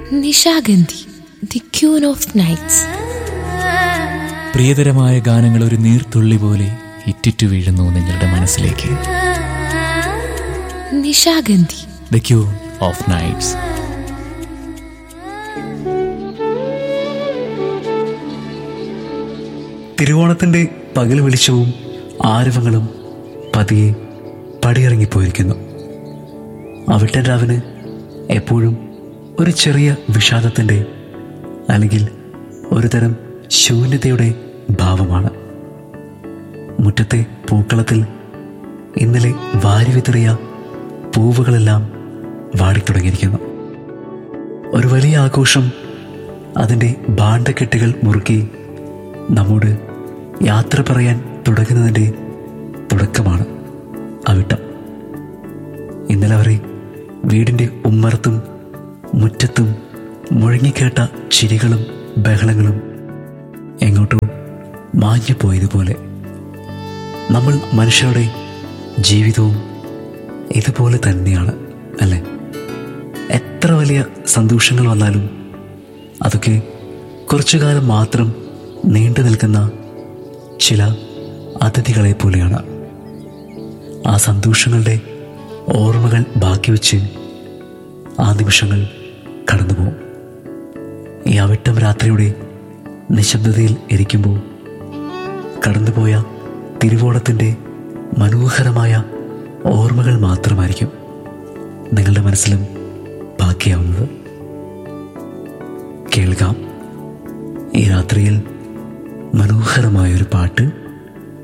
Nishagandhi the queen of nights പ്രിയതരമായ ഗാനങ്ങൾ ഒരു നീർത്തുള്ളി പോലെ ഇറ്റിറ്റു വീഴുന്നു നിങ്ങളുടെ മനസ്സിലേക്ക് Nishagandhi the queen of nights തിരുവോണത്തിന്റെ പകൽ വെളിച്ചവും ആരവങ്ങളും പതിയെ പടിയിറങ്ങിപ്പോയിരിക്കുന്നു അവിട്ടൻ രാവിന് എപ്പോഴും ഒരു ചെറിയ വിഷാദത്തിൻ്റെ അല്ലെങ്കിൽ ഒരു തരം ശൂന്യതയുടെ ഭാവമാണ് മുറ്റത്തെ പൂക്കളത്തിൽ ഇന്നലെ വാരി വിതറിയ പൂവുകളെല്ലാം വാടിത്തുടങ്ങിയിരിക്കുന്നു ഒരു വലിയ ആഘോഷം അതിൻ്റെ ഭാണ്ഡക്കെട്ടുകൾ മുറുക്കി നമ്മോട് യാത്ര പറയാൻ തുടങ്ങുന്നതിൻ്റെ തുടക്കമാണ് അവിട്ടം ഇന്നലെ വരെ വീടിൻ്റെ ഉമ്മറത്തും മുറ്റത്തും മുഴങ്ങിക്കേട്ട ചിരികളും ബഹളങ്ങളും എങ്ങോട്ടോ മാഞ്ഞു പോയതുപോലെ നമ്മൾ മനുഷ്യരുടെ ജീവിതവും ഇതുപോലെ തന്നെയാണ് അല്ലേ എത്ര വലിയ സന്തോഷങ്ങൾ വന്നാലും അതൊക്കെ കുറച്ചു കാലം മാത്രം നീണ്ടു നിൽക്കുന്ന ചില അതിഥികളെ പോലെയാണ് ആ സന്തോഷങ്ങളുടെ ഓർമ്മകൾ ബാക്കി വെച്ച് ആ നിമിഷങ്ങൾ കടന്നുപോകും ഈ അവിട്ടം രാത്രിയുടെ നിശബ്ദതയിൽ ഇരിക്കുമ്പോൾ കടന്നുപോയ തിരുവോണത്തിൻ്റെ മനോഹരമായ ഓർമ്മകൾ മാത്രമായിരിക്കും നിങ്ങളുടെ മനസ്സിലും ബാക്കിയാവുന്നത് കേൾക്കാം ഈ രാത്രിയിൽ മനോഹരമായൊരു പാട്ട്